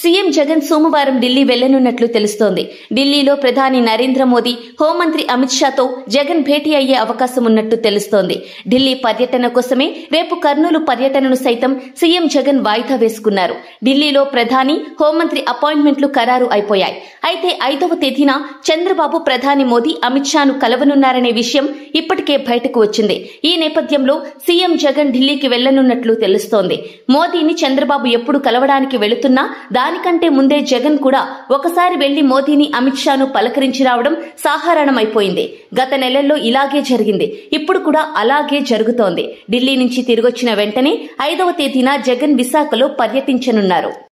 CM Jagan సోమవారం ఢిల్లీ వెళ్లనున్నట్లు తెలుస్తోంది ఢిల్లీలో ప్రధాని నరేంద్ర మోదీ హోంమంత్రి అమిత్ షాతో జగన్ భేటీ అయ్యే అవకాశం ఉన్నట్టు తెలుస్తోంది ఢిల్లీ పర్యటన కోసమే రేపు కర్నూలు పర్యటనను సైతం సీఎం జగన్ వాయిదా వేసుకున్నారు ఢిల్లీలో ప్రధాని హోంమంత్రి అపాయింట్మెంట్లు ఖరారు అయిపోయాయి అయితే ఐదవ తేదీన చంద్రబాబు ప్రధాని మోదీ అమిత్ షాను కలవనున్నారనే విషయం ఇప్పటికే బయటకు వచ్చింది ఈ నేపథ్యంలో సీఎం జగన్ ఢిల్లీకి వెళ్లనున్నట్లు తెలుస్తోంది మోదీని చంద్రబాబు ఎప్పుడు కలవడానికి వెళుతున్నా దానికంటే ముందే జగన్ కూడా ఒకసారి వెళ్లి మోదీని అమిత్ షాను పలకరించి రావడం సాధారణమైపోయింది గత నెలల్లో ఇలాగే జరిగింది ఇప్పుడు కూడా అలాగే జరుగుతోంది ఢిల్లీ నుంచి తిరిగొచ్చిన వెంటనే ఐదవ తేదీన జగన్ విశాఖలో పర్యటించనున్నారు